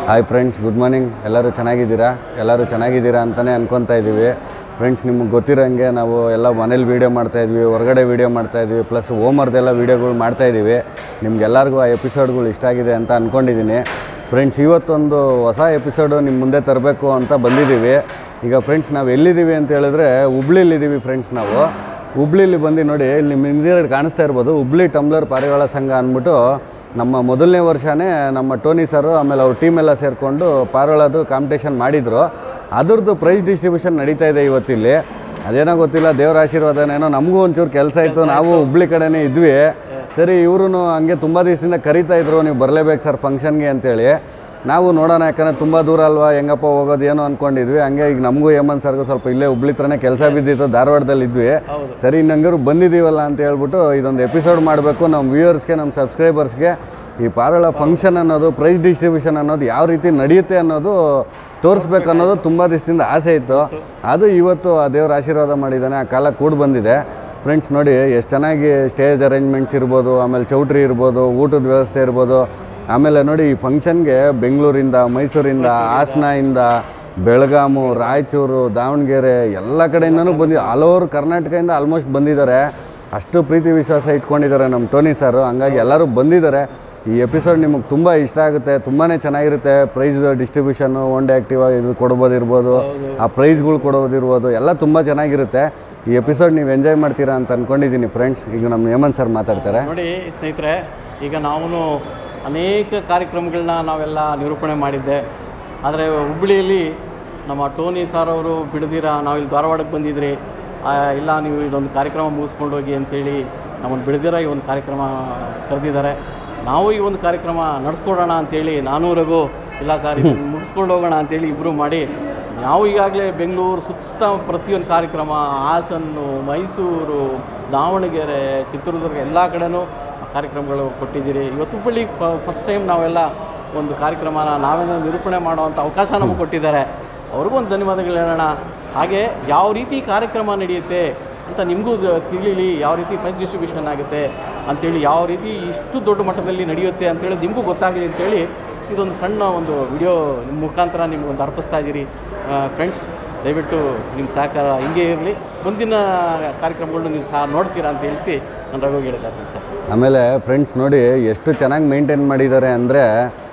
Hi friends good morning ಎಲ್ಲರೂ ಚೆನ್ನಾಗಿದ್ದೀರಾ ಎಲ್ಲರೂ ಚೆನ್ನಾಗಿದ್ದೀರಾ ಅಂತಲೇ ಅನ್ಕೊತಾ ಇದ್ದೀವಿ ಫ್ರೆಂಡ್ಸ್ ನಿಮಗೆ ಗೊತ್ತಿರೋಂಗೆ ನಾವು ಎಲ್ಲ ಮನೇಲಿ ವೀಡಿಯೋ ಮಾಡ್ತಾಯಿದ್ವಿ ಹೊರಗಡೆ ವೀಡಿಯೋ ಮಾಡ್ತಾಯಿದ್ವಿ ಪ್ಲಸ್ ಹೋಮರ್ದೆಲ್ಲ ವೀಡಿಯೋಗಳು ಮಾಡ್ತಾಯಿದ್ದೀವಿ ನಿಮ್ಗೆಲ್ಲರಿಗೂ ಆ ಎಪಿಸೋಡ್ಗಳು ಇಷ್ಟ ಆಗಿದೆ ಅಂತ ಅಂದ್ಕೊಂಡಿದ್ದೀನಿ ಫ್ರೆಂಡ್ಸ್ ಇವತ್ತೊಂದು ಹೊಸ ಎಪಿಸೋಡು ನಿಮ್ಮ ಮುಂದೆ ತರಬೇಕು ಅಂತ ಬಂದಿದ್ದೀವಿ ಈಗ ಫ್ರೆಂಡ್ಸ್ ನಾವು ಎಲ್ಲಿದ್ದೀವಿ ಅಂತ ಹೇಳಿದ್ರೆ ಹುಬ್ಳಿಲಿದ್ದೀವಿ ಫ್ರೆಂಡ್ಸ್ ನಾವು ಹುಬ್ಳಿಲಿ ಬಂದು ನೋಡಿ ಇಲ್ಲಿ ನಿಮ್ಮ ಹಿಂದಿರುಗಡೆ ಕಾಣಿಸ್ತಾ ಇರ್ಬೋದು ಹುಬ್ಳಿ ಟಂಬ್ಲರ್ ಪಾರಿವಾಳ ಸಂಘ ಅಂದ್ಬಿಟ್ಟು ನಮ್ಮ ಮೊದಲನೇ ವರ್ಷವೇ ನಮ್ಮ ಟೋನಿ ಸರು ಆಮೇಲೆ ಅವ್ರ ಟೀಮ್ ಎಲ್ಲ ಸೇರಿಕೊಂಡು ಪಾರಿವಾಳದು ಕಾಂಪಿಟೇಷನ್ ಮಾಡಿದರು ಅದ್ರದ್ದು ಪ್ರೈಸ್ ಡಿಸ್ಟ್ರಿಬ್ಯೂಷನ್ ನಡೀತಾ ಇದೆ ಇವತ್ತಿಲ್ಲಿ ಅದೇನೋ ಗೊತ್ತಿಲ್ಲ ದೇವ್ರ ಆಶೀರ್ವಾದನೇನೋ ನಮಗೂ ಒಂಚೂರು ಕೆಲಸ ಇತ್ತು ನಾವು ಹುಬ್ಳಿ ಕಡೆನೇ ಇದ್ವಿ ಸರಿ ಇವರು ಹಂಗೆ ತುಂಬ ದಿವಸದಿಂದ ಕರಿತಾ ಇದ್ರು ನೀವು ಬರಲೇಬೇಕು ಸರ್ ಫಂಕ್ಷನ್ಗೆ ಅಂತೇಳಿ ನಾವು ನೋಡೋಣ ಯಾಕಂದರೆ ತುಂಬ ದೂರ ಅಲ್ವಾ ಹೆಂಗಪ್ಪ ಹೋಗೋದು ಏನೋ ಅಂದ್ಕೊಂಡಿದ್ವಿ ಹಂಗೆ ಈಗ ನಮಗೂ ಹೇಮಂತ್ ಸರ್ಗೂ ಸ್ವಲ್ಪ ಇಲ್ಲೇ ಹುಬ್ಳಿ ಥರನೇ ಕೆಲಸ ಬಿದ್ದಿತ್ತು ಧಾರವಾಡದಲ್ಲಿ ಇದ್ವಿ ಸರಿ ಇನ್ನಂಗಾರು ಬಂದಿದ್ದೀವಲ್ಲ ಅಂತ ಹೇಳ್ಬಿಟ್ಟು ಇದೊಂದು ಎಪಿಸೋಡ್ ಮಾಡಬೇಕು ನಮ್ಮ ವ್ಯೂವರ್ಸ್ಗೆ ನಮ್ಮ ಸಬ್ಸ್ಕ್ರೈಬರ್ಸ್ಗೆ ಈ ಪಾರಳ ಫಂಕ್ಷನ್ ಅನ್ನೋದು ಪ್ರೈಸ್ ಡಿಸ್ಟ್ರಿಬ್ಯೂಷನ್ ಅನ್ನೋದು ಯಾವ ರೀತಿ ನಡೆಯುತ್ತೆ ಅನ್ನೋದು ತೋರಿಸ್ಬೇಕು ಅನ್ನೋದು ತುಂಬ ದಿವಸದಿಂದ ಆಸೆ ಇತ್ತು ಅದು ಇವತ್ತು ಆ ದೇವ್ರ ಆಶೀರ್ವಾದ ಮಾಡಿದ್ದಾನೆ ಆ ಕಾಲ ಕೂಡ ಬಂದಿದೆ ಫ್ರೆಂಡ್ಸ್ ನೋಡಿ ಎಷ್ಟು ಚೆನ್ನಾಗಿ ಸ್ಟೇಜ್ ಅರೇಂಜ್ಮೆಂಟ್ಸ್ ಇರ್ಬೋದು ಆಮೇಲೆ ಚೌಟ್ರಿ ಇರ್ಬೋದು ಊಟದ ವ್ಯವಸ್ಥೆ ಇರ್ಬೋದು ಆಮೇಲೆ ನೋಡಿ ಈ ಫಂಕ್ಷನ್ಗೆ ಬೆಂಗಳೂರಿಂದ ಮೈಸೂರಿಂದ ಹಾಸನದಿಂದ ಬೆಳಗಾಮು ರಾಯಚೂರು ದಾವಣಗೆರೆ ಎಲ್ಲ ಕಡೆಯಿಂದನೂ ಬಂದಿ ಆಲ್ ಓವರ್ ಕರ್ನಾಟಕದಿಂದ ಆಲ್ಮೋಸ್ಟ್ ಬಂದಿದ್ದಾರೆ ಅಷ್ಟು ಪ್ರೀತಿ ವಿಶ್ವಾಸ ಇಟ್ಕೊಂಡಿದ್ದಾರೆ ನಮ್ಮ ಟೋನಿ ಸರು ಹಂಗಾಗಿ ಎಲ್ಲರೂ ಬಂದಿದ್ದಾರೆ ಈ ಎಪಿಸೋಡ್ ನಿಮಗೆ ತುಂಬ ಇಷ್ಟ ಆಗುತ್ತೆ ತುಂಬಾ ಚೆನ್ನಾಗಿರುತ್ತೆ ಪ್ರೈಸ್ ಡಿಸ್ಟ್ರಿಬ್ಯೂಷನ್ನು ಒನ್ ಡೇ ಆ್ಯಕ್ಟಿವ್ ಇದು ಕೊಡ್ಬೋದಿರ್ಬೋದು ಆ ಪ್ರೈಸ್ಗಳು ಕೊಡೋದಿರ್ಬೋದು ಎಲ್ಲ ತುಂಬ ಚೆನ್ನಾಗಿರುತ್ತೆ ಈ ಎಪಿಸೋಡ್ ನೀವು ಎಂಜಾಯ್ ಮಾಡ್ತೀರಾ ಅಂತ ಅಂದ್ಕೊಂಡಿದ್ದೀನಿ ಫ್ರೆಂಡ್ಸ್ ಈಗ ನಮ್ಮ ಹೇಮಂತ್ ಸರ್ ಮಾತಾಡ್ತಾರೆ ನೋಡಿ ಸ್ನೇಹಿತರೆ ಈಗ ನಾವು ಅನೇಕ ಕಾರ್ಯಕ್ರಮಗಳನ್ನ ನಾವೆಲ್ಲ ನಿರೂಪಣೆ ಮಾಡಿದ್ದೆ ಆದರೆ ಹುಬ್ಬಳ್ಳಿಯಲ್ಲಿ ನಮ್ಮ ಟೋನಿ ಸರ್ ಅವರು ಬಿಡದಿರ ನಾವು ಇಲ್ಲಿ ಧಾರವಾಡಕ್ಕೆ ಬಂದಿದ್ರಿ ಆ, ಇಲ್ಲ ನೀವು ಇದೊಂದು ಕಾರ್ಯಕ್ರಮ ಮುಗಿಸ್ಕೊಂಡು ಹೋಗಿ ಅಂತೇಳಿ ನಮ್ಮನ್ನು ಬಿಡದಿರ ಈ ಒಂದು ಕಾರ್ಯಕ್ರಮ ಕರೆದಿದ್ದಾರೆ ನಾವು ಈ ಒಂದು ಕಾರ್ಯಕ್ರಮ ನಡೆಸ್ಕೊಡೋಣ ಅಂತೇಳಿ ನಾನು ರಘು ಇಲ್ಲ ಸರ್ ಇದನ್ನು ಮುಗಿಸ್ಕೊಂಡು ಹೋಗೋಣ ಅಂತೇಳಿ ಇಬ್ಬರು ಮಾಡಿ ನಾವು ಈಗಾಗಲೇ ಬೆಂಗಳೂರು ಸುತ್ತ ಪ್ರತಿಯೊಂದು ಕಾರ್ಯಕ್ರಮ ಹಾಸನ್ನು ಮೈಸೂರು ದಾವಣಗೆರೆ ಚಿತ್ರದುರ್ಗ ಎಲ್ಲ ಕಡೆನೂ ಕಾರ್ಯಕ್ರಮಗಳು ಕೊಟ್ಟಿದ್ದೀರಿ ಇವತ್ತು ಹುಬ್ಬಳ್ಳಿ ಫಸ್ಟ್ ಟೈಮ್ ನಾವೆಲ್ಲ ಒಂದು ಕಾರ್ಯಕ್ರಮನ ನಾವೇನೋ ನಿರೂಪಣೆ ಮಾಡುವಂಥ ಅವಕಾಶ ನಮಗೆ ಕೊಟ್ಟಿದ್ದಾರೆ ಅವ್ರಿಗೂ ಒಂದು ಧನ್ಯವಾದಗಳು ಹೇಳೋಣ ಹಾಗೆ ಯಾವ ರೀತಿ ಕಾರ್ಯಕ್ರಮ ನಡೆಯುತ್ತೆ ಅಂತ ನಿಮಗೂ ತಿಳಿಲಿ ಯಾವ ರೀತಿ ಪ್ರೈಸ್ ಡಿಸ್ಟ್ರಿಬ್ಯೂಷನ್ ಆಗುತ್ತೆ ಅಂಥೇಳಿ ಯಾವ ರೀತಿ ಇಷ್ಟು ದೊಡ್ಡ ಮಟ್ಟದಲ್ಲಿ ನಡೆಯುತ್ತೆ ಅಂತೇಳಿ ನಿಮಗೂ ಗೊತ್ತಾಗಲಿ ಅಂತೇಳಿ ಇದೊಂದು ಸಣ್ಣ ಒಂದು ವಿಡಿಯೋ ನಿಮ್ಮ ಮುಖಾಂತರ ನಿಮ್ಗೊಂದು ಅರ್ಪಿಸ್ತಾ ಇದ್ದೀರಿ ಫ್ರೆಂಡ್ಸ್ ದಯವಿಟ್ಟು ನಿಮ್ಮ ಸಹಕಾರ ಹಿಂಗೆ ಇರಲಿ ಮುಂದಿನ ಕಾರ್ಯಕ್ರಮಗಳನ್ನ ನೀವು ಸಹ ನೋಡ್ತೀರಾ ಅಂತ ಹೇಳ್ತಿ ನಾನು ರಘು ಹೇಳಿದ್ದಾರೆ ಸರ್ ಆಮೇಲೆ ಫ್ರೆಂಡ್ಸ್ ನೋಡಿ ಎಷ್ಟು ಚೆನ್ನಾಗಿ ಮೇಂಟೈನ್ ಮಾಡಿದ್ದಾರೆ ಅಂದರೆ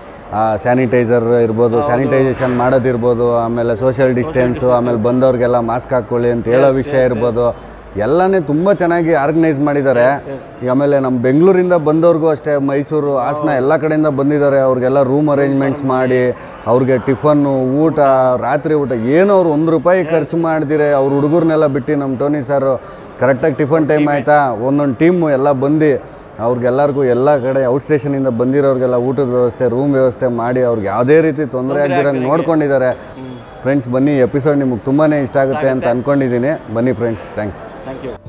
ಸ್ಯಾನಿಟೈಸರ್ ಇರ್ಬೋದು ಸ್ಯಾನಿಟೈಸೇಷನ್ ಮಾಡೋದಿರ್ಬೋದು ಆಮೇಲೆ ಸೋಷಿಯಲ್ ಡಿಸ್ಟೆನ್ಸು ಆಮೇಲೆ ಬಂದವ್ರಿಗೆಲ್ಲ ಮಾಸ್ಕ್ ಹಾಕ್ಕೊಳ್ಳಿ ಅಂತ ಹೇಳೋ ವಿಷಯ ಇರ್ಬೋದು ಎಲ್ಲನೇ ತುಂಬ ಚೆನ್ನಾಗಿ ಆರ್ಗನೈಸ್ ಮಾಡಿದ್ದಾರೆ ಈಗ ಆಮೇಲೆ ನಮ್ಮ ಬೆಂಗಳೂರಿಂದ ಬಂದವ್ರಿಗೂ ಅಷ್ಟೇ ಮೈಸೂರು ಹಾಸನ ಎಲ್ಲ ಕಡೆಯಿಂದ ಬಂದಿದ್ದಾರೆ ಅವ್ರಿಗೆಲ್ಲ ರೂಮ್ ಅರೇಂಜ್ಮೆಂಟ್ಸ್ ಮಾಡಿ ಅವ್ರಿಗೆ ಟಿಫನ್ನು ಊಟ ರಾತ್ರಿ ಊಟ ಏನೋ ಅವ್ರು ಒಂದು ರೂಪಾಯಿ ಖರ್ಚು ಮಾಡ್ದಿರೆ ಅವ್ರ ಹುಡುಗರ್ನೆಲ್ಲ ಬಿಟ್ಟು ನಮ್ಮ ಟೋನಿ ಸರ್ ಕರೆಕ್ಟಾಗಿ ಟಿಫನ್ ಟೈಮ್ ಆಯಿತಾ ಒಂದೊಂದು ಟೀಮು ಎಲ್ಲ ಬಂದು ಅವ್ರಿಗೆಲ್ಲರಿಗೂ ಎಲ್ಲ ಕಡೆ ಔಟ್ ಸ್ಟೇಷನಿಂದ ಬಂದಿರೋರಿಗೆಲ್ಲ ಊಟದ ವ್ಯವಸ್ಥೆ ರೂಮ್ ವ್ಯವಸ್ಥೆ ಮಾಡಿ ಅವ್ರಿಗೆ ಯಾವುದೇ ರೀತಿ ತೊಂದರೆ ಆಗ್ದಿರಂಗೆ ನೋಡ್ಕೊಂಡಿದ್ದಾರೆ ಫ್ರೆಂಡ್ಸ್ ಬನ್ನಿ ಎಪಿಸೋಡ್ ನಿಮಗೆ ತುಂಬಾ ಇಷ್ಟ ಆಗುತ್ತೆ ಅಂತ ಅಂದ್ಕೊಂಡಿದ್ದೀನಿ ಬನ್ನಿ ಫ್ರೆಂಡ್ಸ್ ಥ್ಯಾಂಕ್ಸ್ ಥ್ಯಾಂಕ್ ಯು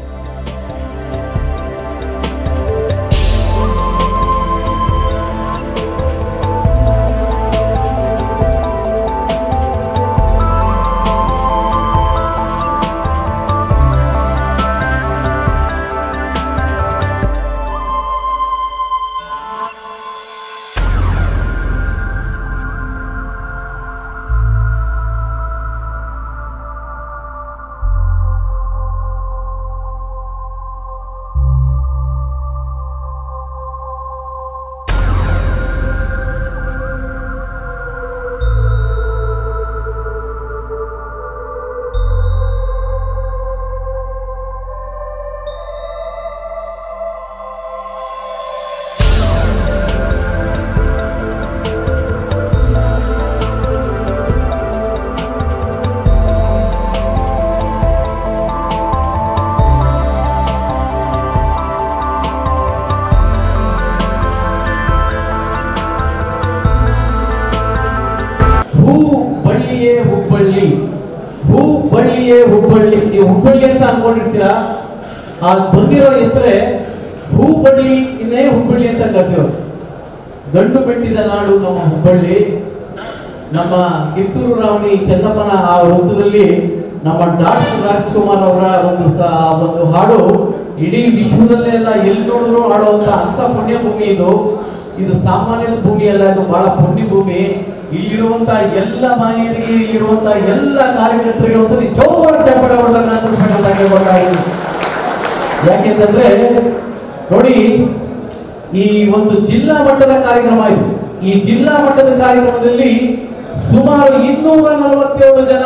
ಹೂ ಬಳ್ಳಿಯೇ ಹುಬ್ಬಳ್ಳಿ ಹೂ ಬಳ್ಳಿಯೇ ಹುಬ್ಬಳ್ಳಿ ನೀವು ಹುಬ್ಬಳ್ಳಿ ಅಂತ ಅನ್ಕೊಂಡಿರ್ತೀರಾ ಆ ಬಂದಿರೋ ಹೆಸರೇ ಹೂ ಬಳ್ಳಿ ಇನ್ನೇ ಹುಬ್ಬಳ್ಳಿ ಅಂತ ಕರೆದಿರೋದು ಗಂಡು ಬೆಟ್ಟಿದ ನಾಡು ನಮ್ಮ ಹುಬ್ಬಳ್ಳಿ ನಮ್ಮ ಕಿತ್ತೂರು ರಾವಣಿ ಚೆನ್ನಪ್ಪನ ಆ ವೃತ್ತದಲ್ಲಿ ನಮ್ಮ ಡಾಕ್ಟರ್ ರಾಜ್ಕುಮಾರ್ ಅವರ ಒಂದು ಸ- ಒಂದು ಹಾಡು ಇಡೀ ವಿಶ್ವದಲ್ಲೇ ಎಲ್ಲ ಎಲ್ಲಿ ನೋಡಿದ್ರು ಹಾಡುವಂತ ಅಂತ ಪುಣ್ಯಭೂಮಿ ಇದು ಇದು ಸಾಮಾನ್ಯದ ಭೂಮಿ ಅಲ್ಲ ಇದು ಬಹಳ ಪುಣ್ಯ ಭೂಮಿ ಇಲ್ಲಿರುವಂತ ಎಲ್ಲ ಮಹಿಳೆಯರಿಗೆ ಇಲ್ಲಿರುವಂತ ಎಲ್ಲ ಕಾರ್ಯಕರ್ತರಿಗೆ ಒಂದ್ಸತಿ ಜೋರ ಚಪ್ಪಳ ಹೊಡೆದಾಗ ನಾನು ಕೇಳ್ಕೊಳ್ತಾಯಿದ್ದೀನಿ ಯಾಕೆಂತಂದ್ರೆ ನೋಡಿ ಈ ಒಂದು ಜಿಲ್ಲಾ ಮಟ್ಟದ ಕಾರ್ಯಕ್ರಮ ಇದು ಈ ಜಿಲ್ಲಾ ಮಟ್ಟದ ಕಾರ್ಯಕ್ರಮದಲ್ಲಿ ಸುಮಾರು ಇನ್ನೂರ ನಲವತ್ತೇಳು ಜನ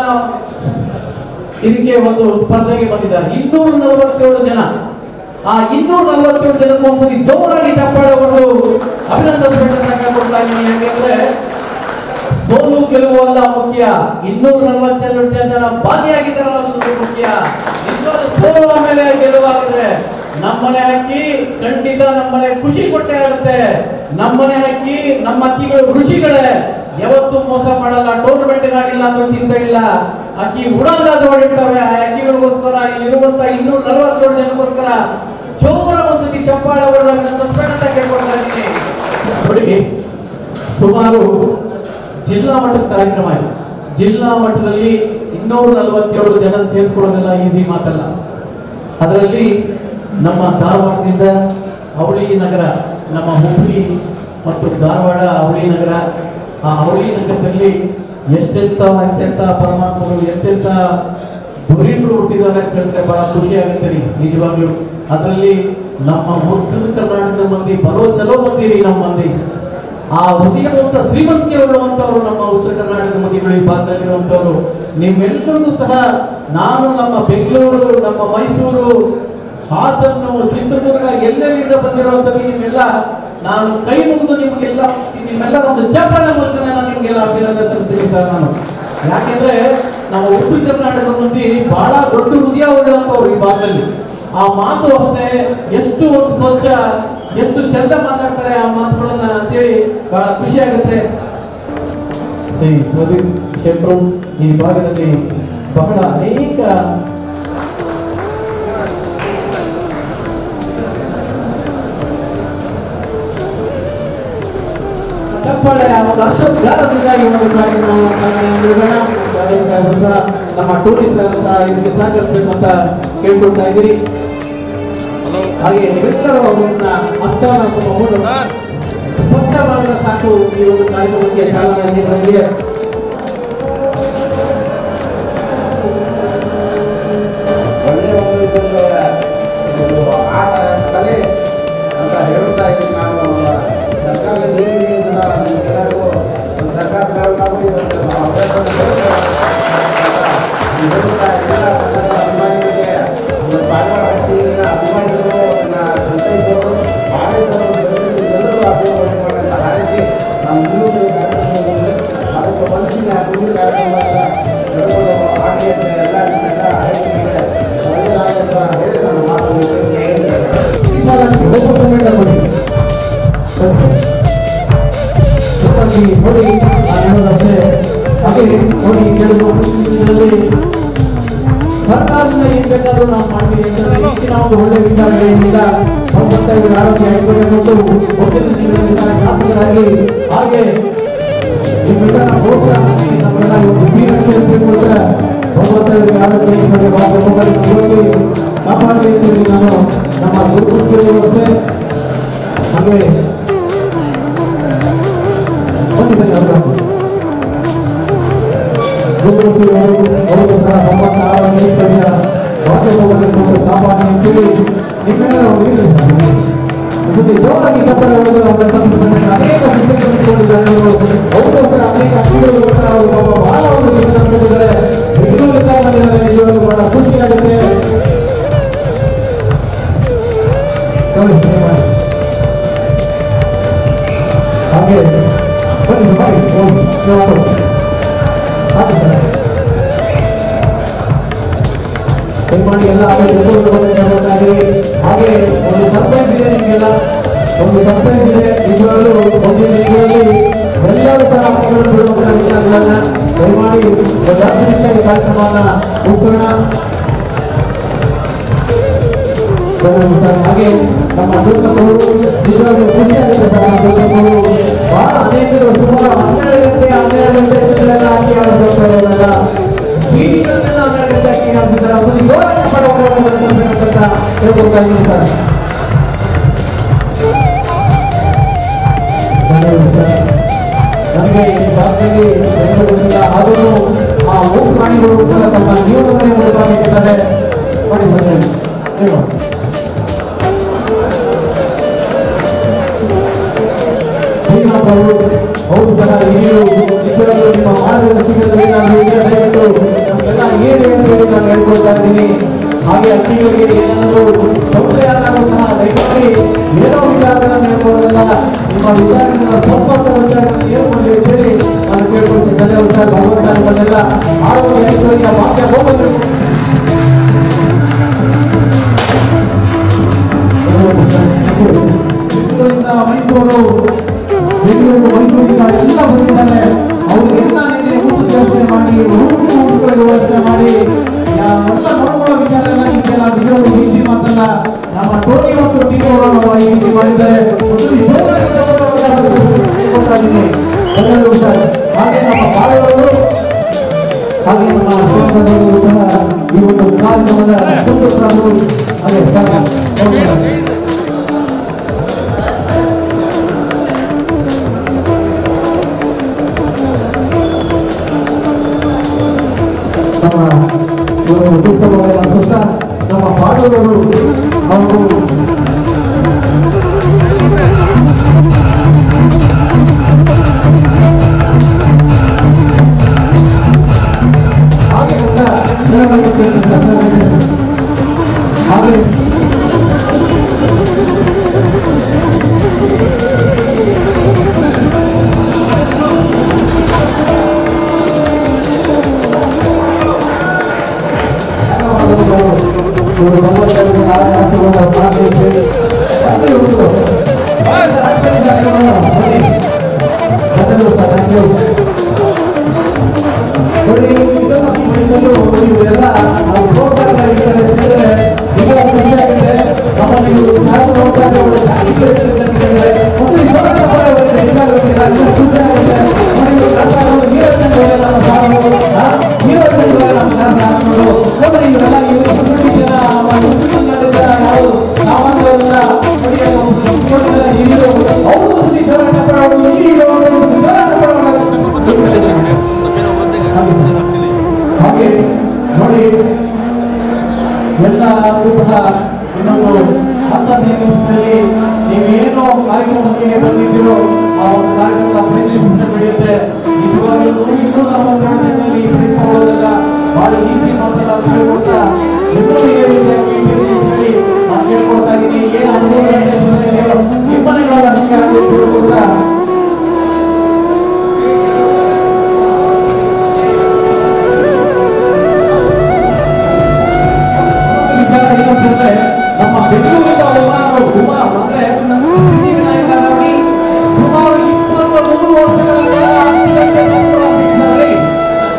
ಇದಕ್ಕೆ ಒಂದು ಸ್ಪರ್ಧೆಗೆ ಬಂದಿದ್ದಾರೆ ಇನ್ನೂರ ನಲವತ್ತೇಳು ಜನ ಆ ಇನ್ನೂರ ನಲವತ್ತೇಳು ಜನಕ್ಕೂ ಒಂದ್ಸತಿ ಜೋರಾಗಿ ಚಪ್ಪಾಳೆ ಹೊಡೆದು ಅಭಿನಂದಿಸಬೇಕಂತ ಕೇಳ್ಕೊಳ್ತಾ ಇದ್ದೀನಿ ಯಾಕೆಂದ್ರೆ ಸೋಲು ಗೆಲುವು ಅಲ್ಲ ಮುಖ್ಯ ಇನ್ನೂರ ನಲವತ್ತೆರಡು ಜನ ಭಾಗಿಯಾಗಿದ್ದಾರಲ್ಲ ಅದು ಮುಖ್ಯ ನಿಜವಾದ ಸೋಲು ಆಮೇಲೆ ಗೆಲುವಾಗಿದ್ರೆ ನಮ್ಮನೆ ಹಕ್ಕಿ ಖಂಡಿತ ನಮ್ಮನೆ ಖುಷಿ ಕೊಟ್ಟೆ ಆಗುತ್ತೆ ನಮ್ಮನೆ ಹಕ್ಕಿ ನಮ್ಮ ಹಕ್ಕಿಗಳು ಋಷಿಗಳೇ ಯಾವತ್ತೂ ಮೋಸ ಮಾಡಲ್ಲ ಟೂರ್ನಮೆಂಟ್ ಆಡಿಲ್ಲ ಅಂದ್ರೂ ಚಿಂತೆ ಇಲ್ಲ ಅಕ್ಕಿ ಉಡಾಲಾದ್ರೂ ಹೊಡಿರ್ತವೆ ಆ ಅಕ್ಕಿಗಳಿಗೋಸ್ಕರ ಇಲ್ಲಿರುವಂತ ಇನ್ನೂರ ನಲವತ್ತೇಳು ಜನಕ್ಕೋಸ್ಕರ ಜೋರ ಒಂದ್ಸತಿ ಚಪ್ಪಾಳೆ ಹೊಡೆದಾಗ ಅಂತ ಕೇಳ್ಕೊಳ್ತಾ ಇದ್ದೀನಿ ನೋಡಿ ಸುಮಾರು ಜಿಲ್ಲಾ ಮಟ್ಟದ ಕಾರ್ಯಕ್ರಮ ಇದೆ ಜಿಲ್ಲಾ ಮಟ್ಟದಲ್ಲಿ ಇನ್ನೂರ ನಲವತ್ತೇಳು ಜನ ಸೇರಿಸ್ಕೊಳ್ಳೋದೆಲ್ಲ ಈಸಿ ಮಾತಲ್ಲ ಅದರಲ್ಲಿ ನಮ್ಮ ಧಾರವಾಡದಿಂದ ಅವಳಿ ನಗರ ನಮ್ಮ ಹುಬ್ಬಳ್ಳಿ ಮತ್ತು ಧಾರವಾಡ ಅವಳಿ ನಗರ ಆ ಅವಳಿ ನಗರದಲ್ಲಿ ಎಷ್ಟೆಂತ ಎಂತೆಂತ ಪರಮಾತ್ಮರು ಎಂತೆಂತ ಧುರೀಣರು ಹುಟ್ಟಿದ್ದಾರೆ ಅಂತ ಹೇಳಿದ್ರೆ ಬಹಳ ಖುಷಿ ಆಗುತ್ತೆ ರೀ ನಿಜವಾಗ್ಲೂ ಅದರಲ್ಲಿ ನಮ್ಮ ಉತ್ತರ ಕರ್ನಾಟಕದ ಮಂದಿ ಬರೋ ಚಲೋ ಮಂದಿ ನಮ್ಮ ಮಂದಿ ಆ ಹೃದಯವಂತ ಶ್ರೀಮಂತಿಕೆ ಉಳ್ಳವಂತವರು ನಮ್ಮ ಉತ್ತರ ಕರ್ನಾಟಕದ ಮಂದಿಗಳು ಈ ಭಾಗದಲ್ಲಿರುವಂತವರು ನಿಮ್ಮೆಲ್ಲರಿಗೂ ಸಹ ನಾನು ನಮ್ಮ ಬೆಂಗಳೂರು ನಮ್ಮ ಮೈಸೂರು ಹಾಸನ್ನು ಚಿತ್ರದುರ್ಗ ಎಲ್ಲೆಲ್ಲಿಂದ ಬಂದಿರೋ ಸರಿ ನಿಮ್ಮೆಲ್ಲ ನಾನು ಕೈ ಮುಗಿದು ನಿಮಗೆಲ್ಲ ನಿಮ್ಮೆಲ್ಲ ಒಂದು ಚಪ್ಪಳ ಮೂಲಕ ನಾನು ನಿಮಗೆಲ್ಲ ಅಭಿನಂದನೆ ಸಲ್ಲಿಸ್ತೀನಿ ಸರ್ ನಾನು ಯಾಕೆಂದ್ರೆ ನಮ್ಮ ಉತ್ತರ ಕರ್ನಾಟಕದ ಮಂದಿ ಬಹಳ ದೊಡ್ಡ ಹೃದಯ ಉಳ್ಳಂತವ್ರು ಈ ಭಾಗದಲ್ಲಿ ಆ ಮಾತು ಅಷ್ಟೇ ಎಷ್ಟು ಒಂದು ಸ್ವಚ್ಛ ಎಷ್ಟು ಚಂದ ಮಾತಾಡ್ತಾರೆ ಆ ಮಾತುಗಳನ್ನ ಅಂತೇಳಿ ಬಹಳ ಖುಷಿ ಆಗುತ್ತೆ ಶ್ರೀ ಪ್ರದೀಪ್ ಶೆಟ್ರು ಈ ಭಾಗದಲ್ಲಿ ಬಹಳ ಅನೇಕ ಚಪ್ಪಾಳೆ ಆ ಒಂದು ಹರ್ಷೋದ್ಗಾರದಿಂದಾಗಿ ಒಂದು ಕಾರ್ಯಕ್ರಮವನ್ನು ನೀಡೋಣ ರಾಜೇಶ್ ಸಾಹೇಬ್ರು ಸಹ ನಮ್ಮ ಟೂರಿ ಸರ್ ಸಹ ಇದಕ್ಕೆ ಸಹಕರಿಸಬೇಕು ಅಂತ ಕೇಳ್ಕೊಳ್ತಾ ಇದ್ದೀರಿ ಹಾಗೆ ನೀವೆಲ್ಲರೂ ಅವರನ್ನ ಹಸ್ತವನ್ನು ಸ್ವಲ್ಪ ಮೂಡು ಸ್ವಚ್ಛ ಮಾಡಿದ ಸಾಕು ಈ ಒಂದು ಕಾರ್ಯಕ್ರಮಕ್ಕೆ ಚಾಲನೆ ನೀಡಲಾಗಿದೆ ಒಳ್ಳೆಯ ಒಂದು ಇದೊಂದು ಒಂದು ಆಟ ಕಲೆ ಅಂತ ಹೇಳುತ್ತಾ ಇದ್ದೀನಿ ನಾನು ಸರ್ಕಾರದ ನೀತಿಯಿಂದ ನಿಮಗೆಲ್ಲರಿಗೂ ಒಂದು ಸರ್ಕಾರ ನಾವು ಇದೊಂದು ಅಭ್ಯಾಸವನ್ನು ಹೇಳುತ್ತಾ ಎಲ್ಲ ಕನ್ನಡ ಅಭಿಮಾನಿಗಳಿಗೆ ಒಂದು ಪಾಲ್ವಾಡ ಹಟ್ಟಿಯ ಅಭಿಮಾನಿಗಳು ಅದನ್ನು ಸಂತೈಸೋರು ಆಡಳಿತವರು ಎಲ್ಲರೂ ಅಭಿವೃದ್ಧಿ ಮಾಡೋಣ ಹಾರೈಸಿ ನಾವು ಮುಂದೆ ಕಾರ್ಯಕ್ರಮದಲ್ಲಿ ಅದಕ್ಕೆ ಮನಸ್ಸಿನ ಮುಂದಿನ ಕಾರ್ಯಕ್ರಮದ ಎಲ್ಲರೂ ಆಗಲಿ ಅಂತ ಎಲ್ಲ ನಿಮ್ಮೆಲ್ಲ ಆಯ್ಕೆಗಳಿಗೆ ಒಳ್ಳೆಯದಾಗಲಿ ಅಂತ ಹೇಳಿ ನಾನು ಮಾತು ಹೇಳ್ತೇನೆ ನೋಡಿ ಹೇಳೋದಷ್ಟೇ ಹಾಗೆ ನೋಡಿ ಕೆಲವು ಸಂಸ್ಕೃತಿಗಳಲ್ಲಿ ಸರ್ಕಾರದಿಂದ ಏನ್ ಬೇಕಾದ್ರೂ ನಾವು ಮಾಡ್ತೀವಿ ಅಂತಂದ್ರೆ ಈಗಿನ ಒಂದು ಒಳ್ಳೆ ವಿಚಾರಗಳೇನಿಲ್ಲ ಭಗವಂತ ಇವರ ಆರೋಗ್ಯ ಇಟ್ಕೊಬೇಕು ಮುಂದಿನ ದಿನಗಳಲ್ಲಿ ಸಹ ಶಾಸಕರಾಗಿ ಹಾಗೆ ನಿಮ್ಮೆಲ್ಲರ ಪ್ರೋತ್ಸಾಹ ಹಾಕಿ ನಮ್ಮೆಲ್ಲ ಒಂದು ಶ್ರೀರಕ್ಷೆ ಮೂಲಕ ಭಗವಂತ ಇವರಿಗೆ ಆರೋಗ್ಯ ಇಟ್ಕೊಂಡು ಹೋಗಿ ಕಾಪಾಡಲಿ ಅಂತ ಹೇಳಿ ನಾನು ನಮ್ಮ ಗುರುತಿರುವುದು ಅಷ್ಟೇ ಹಾಗೆ ಬನ್ನಿ ಬನ್ನಿ ಅವರು ಗುರುತಿರು ಅವರು ಸಹ ಭಗವಂತ ಆರೋಗ್ಯ ಇಟ್ಕೊಂಡು ವಾಕ್ಯವನ್ನು ಕಾಪಾಡಿ ಅಂತೇಳಿ ನಿಮ್ಮೆಲ್ಲರ ಒಂದು ಇದು ಜೊತೆ ಜೋರಾಗಿ ಕಪ್ಪಡ ಹೊಡೆದು ಅವರ ಸಂಸ್ಕೃತಿಯನ್ನು ಅನೇಕ ಶಿಕ್ಷಕರು ಇಟ್ಕೊಂಡಿದ್ದಾರೆ ಅವರಿಗೋಸ್ಕರ ಅನೇಕ ಅಕ್ಕಿಗಳಿಗೋಸ್ಕರ ಅವರು ಪಾಪ ಬಹಳ ಒಂದು ಶಿಕ್ಷಣ ಕೊಟ್ಟಿದ್ದಾರೆ ಬೆಂಗಳೂರಿಂದ ಬಂದಿದ್ದಾರೆ ನಿಜವಾಗ್ಲೂ ಬಹಳ ಖುಷಿ ಆಗುತ್ತೆ ನೋಡಿ, ಮಾಡಿ. ಹಾಗೆ ಬನ್ನಿ ಮಾಡಿ ಹೋಗಿ ನಾವು ಹಾಗೆ ಸರ್ ದಯಮಾಡಿ ಎಲ್ಲ ಆಮೇಲೆ ಎದುರು ಬಂದಿದ್ದಾರೆ ಹಾಗೆ ಒಂದು ಸರ್ಪ್ರೈಸ್ ಇದೆ ನಿಮಗೆಲ್ಲ ಒಂದು ಸರ್ಪ್ರೈಸ್ ಇದೆ ಇಬ್ಬರಲ್ಲೂ ಮುಂದಿನ ದಿನಗಳಲ್ಲಿ ಎಲ್ಲರೂ ಸಹ ಮಕ್ಕಳು ಬಿಡುವಂತಹ ವಿಚಾರಗಳನ್ನ ದಯಮಾಡಿ ಒಂದು ಹತ್ತು ನಿಮಿಷ ಈ ಕಾರ್ಯಕ್ರಮವನ್ನ ಮುಗಿಸೋಣ ಹಾಗೆ ನಮ್ಮ ದುರ್ಗಪ್ಪರು ನಿಜವಾಗ್ಲೂ ಖುಷಿ ಆಗುತ್ತೆ ಸರ್ ನಮ್ಮ ದುರ್ಗಪ್ಪರು ಬಹಳ ಅನೇಕರು ಸುಮಾರು ಹನ್ನೆರಡು ಗಂಟೆ ಹನ್ನೆರಡು ಗಂಟೆ ಸುತ್ತಲೆಲ್ಲ ಹಾಕಿ ಆಡೋದಲ್ಲ ಜೀವನದಲ್ಲೆಲ್ಲ ಹನ್ನೆರಡು ಗಂಟೆ ಹಾಕಿ ಆಡ್ತಿದ್ದಾರೆ ಅದನ್ನು ಜೋರಾಗಿ ಪಡೋಕೆ ಹೇಳ್ಕೊಡ್ತಾ ಇದ್ದೀನಿ ಸರ್ ಕಾರ್ಯಕ್ರಮದಲ್ಲಿ ಬೆಂಗಳೂರಿನಿಂದ ಹಾಗೂ ಆ ಮೂರು ಪ್ರಾಣಿಗಳು ಕೂಡ ತಮ್ಮ ಜೀವನದಲ್ಲಿ ಮುಳುಗಾಗಿದ್ದಾರೆ ಮಾಡಿ ಬಂದ್ರೆ ನೀವು ಶ್ರೀರಾಮರು ಹೌದು ಸಹ ನೀವು ನಿಜವಾಗ್ಲೂ ನಿಮ್ಮ ಮಾರ್ಗದರ್ಶನದಲ್ಲಿ ಏನಾದರೂ ಇದ್ರೆ ದಯವಿಟ್ಟು ನಮಗೆಲ್ಲ ಏನು ಹೇಳಿ ನಾನು ಹೇಳ್ಕೊಳ್ತಾ ಇದ್ದೀನಿ ಹಾಗೆ ಅಕ್ಕಿಗಳಿಗೆ ಏನಾದರೂ ತೊಂದರೆ ಆದಾಗ ಸಹ ದಯಮಾಡಿ ಏನೋ ವಿಚಾರಗಳನ್ನು ಹೇಳ್ಕೊಳ್ಳೋದಲ್ಲ ನಿಮ್ಮ ವಿಚಾರಗಳನ್ನ ಸಂಪರ್ಕ ವಿಚಾರಗಳನ್ನು ಹೇಳ್ಕೊಂಡು ಅಂತೇಳಿ ನಾನು ಕೇಳ್ಕೊಳ್ತೀನಿ ತಲೆ ವಿಚಾರ ಭಗವಂತ ನಮ್ಮನ್ನೆಲ್ಲ ಆರೋಗ್ಯ ಐಶ್ವರ್ಯ ಭಾಗ್ಯ ಹೋಗಬೇಕು ಬೆಂಗಳೂರಿಂದ ಮೈಸೂರು ಬೆಂಗಳೂರು ಮೈಸೂರಿಂದ ಎಲ್ಲ ಬಂದಿದ್ದಾರೆ ಅವ್ರಿಗೆ ಎಲ್ಲ ನಿನ್ನೆ ಊಟ ವ್ಯವಸ್ಥೆ ಮಾಡಿ ಊಟ ಊಟಗಳ ವ್ಯವಸ್ಥೆ ಮಾಡಿ ಯಾ- ಎಲ್ಲ ನೋಡ್ಕೊಳ್ಳೋ ವಿಚಾರ ಎಲ್ಲ ಇದೆಯಲ್ಲ ನಿಜವಾಗ್ಲೂ ಈಸಿ ಮಾತಲ್ಲ ನಮ್ಮ ಟೋನಿ ಮತ್ತು ಟೀಮ್ ಅವರು ಈ ರೀತಿ ಮಾಡಿದ್ದಾರೆ ಒಂದು ಜೋರಾಗಿ ಕೊಡ್ತಾ ಇದ್ದೀನಿ ಧನ್ಯವಾದಗಳು ಸರ್ ಹಾಗೆ ನಮ್ಮ ಬಾಳೆಯವರು ಹಾಗೆ ನಮ್ಮ ಶಿವಕುಮಾರವರು ಸಹ ಈ ಒಂದು ಕಾರ್ಯಕ್ರಮದ ಕುಟುಂಬಸ್ಥರು ಅದೇ ಸರ್ ಹೌದು. ನಮ್ಮ ಇವರು ಉತ್ತಮವಾದ ಸುತ್ತ ನಮ್ಮ ಪಾಠಗಳು ಅವರು ಹಾಗೆ ಕೂಡ ಹೇಳಬೇಕು ಅಂತ ಸಂದರ್ಭದಲ್ಲಿ ಹಾಗೆ ಇವರು ಭಗವಂತನಿಗೆ ನಾಳೆ ಆಶೀರ್ವಾದ ಪ್ರಾರ್ಥಿಸಿ ಅಂದ್ರೆ ಇವರು ನೋಡಿ ಇದನ್ನು ಮಾಡಿಸಲು ಇವರೆಲ್ಲ ನಾವು ಪ್ರೋಗ್ರಾಮ್ ಇದ್ದಾರೆ ಹೇಳಿದ್ರೆ ಈಗ ಖುಷಿ ಆಗಿದೆ ನಮ್ಮಲ್ಲಿ ಇವರು ಸಾಕು ನೋಡ್ತಾ ಇದ್ದಾರೆ ಸಾಕಿ ಬೆಳೆಸಿದ್ದಾರೆ ಒಂದು ಜೋರಾದ ಪರ ಇವರಿಗೆ ಎಲ್ಲ ಗೊತ್ತಿಲ್ಲ ಇದು ಖುಷಿ ಆಗಿದೆ ನೋಡಿ ಇವರು ಕರ್ಕೊಂಡು ನೀರನ್ನು ನಮ್ಮ ಸಾರು ನೀರನ್ನು ನಮ್ಮ ಕ್ಲಾಸ್ ಹಾಕೊಂಡು ನೋಡಿ ಇವರೆಲ್ಲ ಇವರು ಸುಮ್ಮನೆ ಜನ ನಮ್ಮ ಮುಸ್ಲಿಮ್ಗಳಿಂದ ನಾವು ಸಾಮಾನ್ಯರನ್ನ ನೋಡಿ ಅವರು ಹಿರಿಯರು ಅವರು ಸುಮ್ಮನೆ ಜೋರ ಚಪ್ಪರ ಅವರು ಹಿರಿಯರು ಅವರು ಜೋರ ಚಪ್ಪರ ಹಾಗೆ ನೋಡಿ ಎಲ್ಲ ಸಹ ಇನ್ನೊಂದು ಹತ್ತನೇ ನಿಮಿಷದಲ್ಲಿ ನೀವೇನೋ ಕಾರ್ಯಕ್ರಮಕ್ಕೆ ಬಂದಿದ್ದೀರೋ ಆ ಒಂದು ಕಾರ್ಯಕ್ರಮದ ಪ್ರತಿನಿಧಿಸ ನಡೆಯುತ್ತೆ ನಿಜವಾಗ್ಲೂ ಇನ್ನೂ ನಮ್ಮ ಪ್ರಪಂಚದಲ್ಲಿ ತಿಳಿಸ್ಕೊಳ್ಳೋದಲ್ಲ ಬಹಳ ಈಸಿ ಮಾತಲ್ಲ ಅಂತ ಹೇಳ್ಕೊಡ್ತಾ ಇನ್ನೂ ಈ ರೀತಿಯಾಗಿ ಅಂತ ಹೇಳಿ ನಾನು ಕೇಳ್ಕೊಳ್ತಾ ಇದ್ದೀನಿ ಏನು ಅನುಭವ ನಿಮ್ಮನೆಗಳ ಅಧಿಕಾರ ತಿಳ್ಕೊಳ್ತಾ ವಿಚಾರ ಏನಂತಂದ್ರೆ ನಮ್ಮ ಬೆಂಗಳೂರಿಂದ ಉಮಾರು ಉಮಾ ಅಂದ್ರೆ ಸಿದ್ಧಿವಿನಾಯಕ ನೋಡಿ ಸುಮಾರು ಇಪ್ಪತ್ತ ಮೂರು ವರ್ಷಗಳ ಕಾಲ ಅತ್ಯಂತ ಕಷ್ಟಪಟ್ಟಿದ್ದಾರೆ.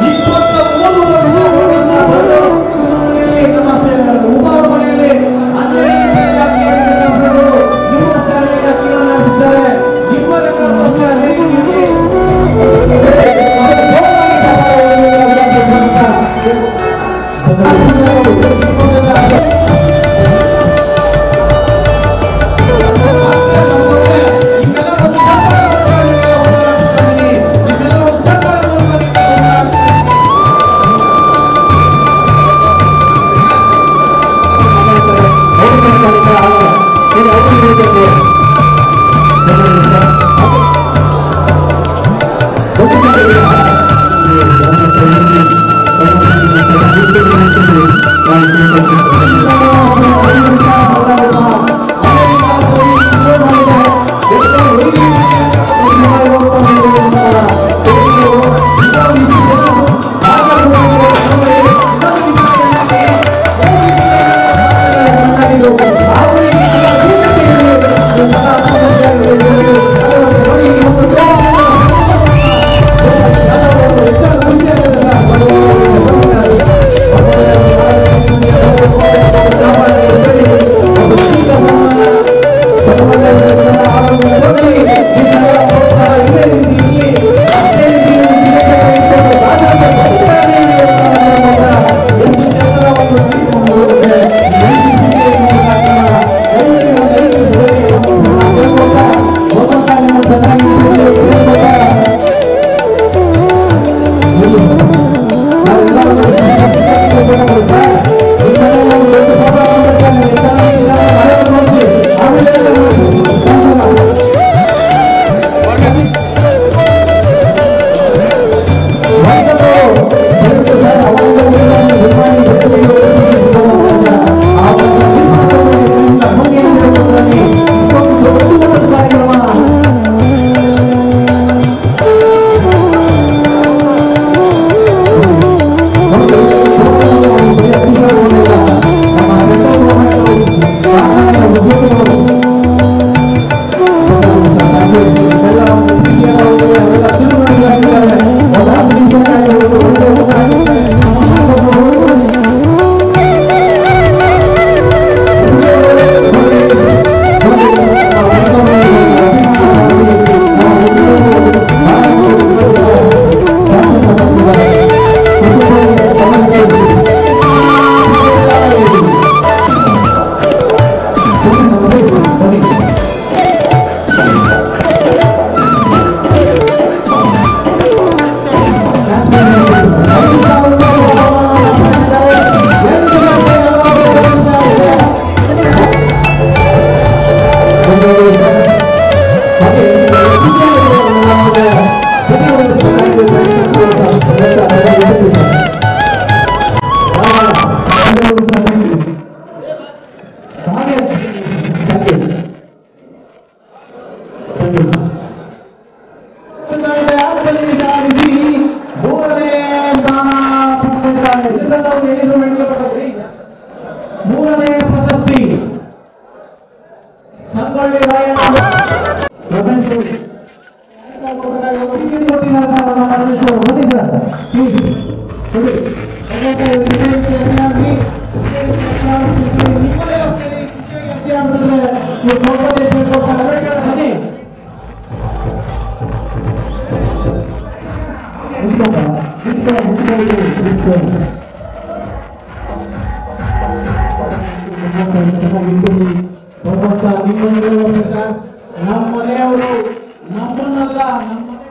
ನಮ್ಮ ಮನೆಯವರು ನಮ್ಮನ್ನಲ್ಲ ನಮ್ಮ ಮನೆ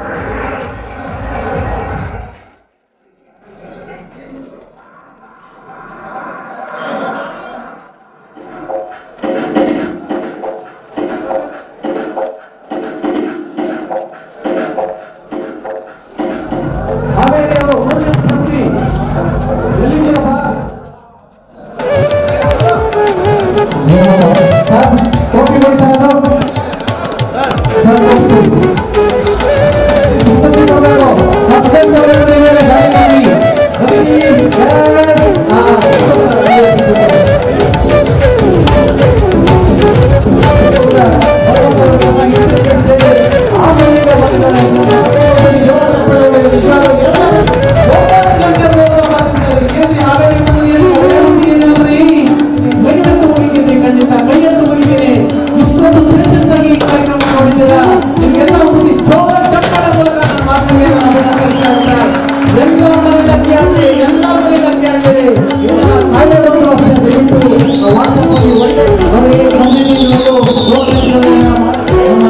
ಆಮೇಲೆ ಅವರು ಮೂರನೇ ಮಂತ್ರಿ ಎಲ್ಲಿದ್ದೀರಪ್ಪ ಸರ್ ಕಾಫಿ ಮಾಡಿ ಸರ್ ಅದು ಸರ್ ಕಾಫಿ ಸುಮ್ಮನೆ ಕೊಡಬೇಕು ಹಸ್ಬೆಂಡ್ ಅವರ ಮೇಲೆ ಗಾಡಿ ಮಾಡಿ ಪ್ಲೀಸ್ ಖಂಡಿತ ಕೈಯೆತ್ತು ಮುಗಿತೀನಿ ಇಷ್ಟೊಂದು ಪೇಷನ್ಸ್ ಆಗಿ ಈ ಕಾರ್ಯಕ್ರಮ ನೋಡಿದ್ದೀರಾ ನಿಮ್ಗೆಲ್ಲ ಒಂದು ಜೋರ ಚಪ್ಪಳ ಮೂಲಕ ನನ್ನ ಮಾತುಗಳಿಗೆ ನಾನು ಅಭಿನಂದಿಸ್ತಾ ಇದ್ದೇನೆ. ಎಲ್ಲ ಮನೆಯಲ್ಲಿ ಅಕ್ಕಿ ಆಗಲಿ ಎಲ್ಲ ಮನೆಯಲ್ಲಿ ಅಕ್ಕಿ ಆಗಲಿ ಇದನ್ನ ಕಾಯಿಲೆ ಬಂದ್ರು ಅಷ್ಟೇ ದಯವಿಟ್ಟು ವಾಟ್ಸಪ್ ಅಲ್ಲಿ ಒಳ್ಳೆ ಅವರಿಗೆ ಕಂಪನಿಗಳು ಹೋಗ್ಲಿಕ್ಕೆ ನಮ್ಮ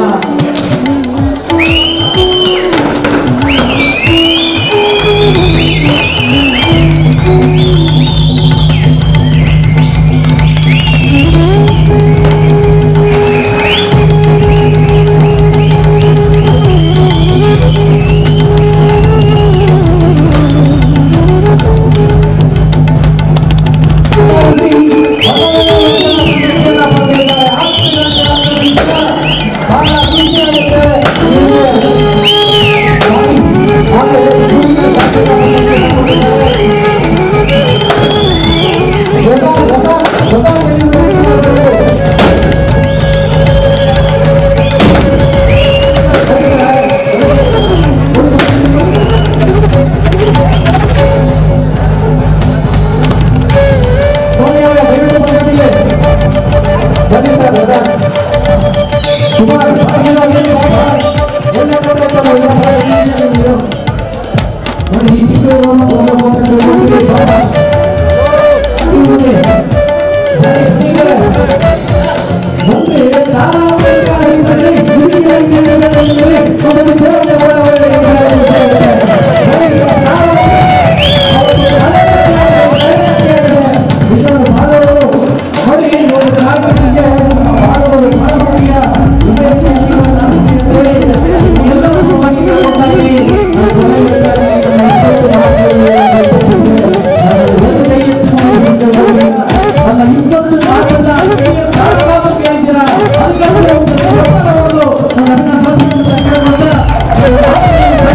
ಇಷ್ಟೊಂದು ಮಾತನ್ನ ಕೇಳಿದ್ದೀರಾ ಅದಕ್ಕಾಗಿ ಒಂದು ಪ್ರಬಲವಾದ ನನ್ನ ಸಂಸ್ಕೃತ ಕೇಳ್ಕೊಂಡ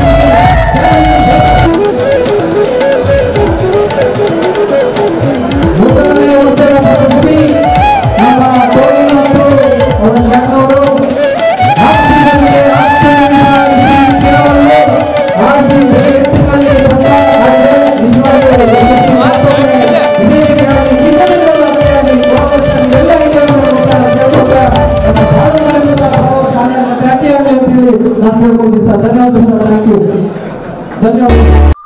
ಮೂರನೇ ಉತ್ತರ ಪ್ರಶಸ್ತಿ ನಮ್ಮ ಟೋನಿ ಮತ್ತು ಅವರ ಲೆಕ್ಕವರು ಆಸ್ತಿಗಳಿಗೆ ಆಸ್ತಿಗಳಿಗೆ ಕೇವಲ ಆಸ್ತಿ ವ್ಯಕ್ತಿಗಳಲ್ಲಿ ಬಂದ ಆದರೆ ನಿಜವಾಗ್ಲೂ ಪ್ರಶಸ್ತಿ ಮತ್ತೊಮ್ಮೆ ಇದೇ ರೀತಿಯಾಗಿ ಕಿನ್ನರಗಳ ಅರ್ಥವಾಗಿ ಪ್ರೋತ್ಸಾಹ ಎಲ್ಲ ಇಲ್ಲವನ್ನು ಗೊತ್ತಾಗ ಕೇಳ್ಕೊತ ನಮ್ಮ ಶಾಲೆಗಳಲ್ಲಿ ಸಹ ಪ್ರವಾಸ ಶಾಲೆಯನ್ನು ಖ್ಯಾತಿಯಾಗಲಿ ಅಂತೇಳಿ ನಾನು ಕೇಳ್ಕೊಂಡಿದ್ದೆ ಸರ್ ಧನ್ಯವಾದ ಸರ್ ಥ್ಯಾಂಕ್ ಯು ಧನ್ಯವಾದ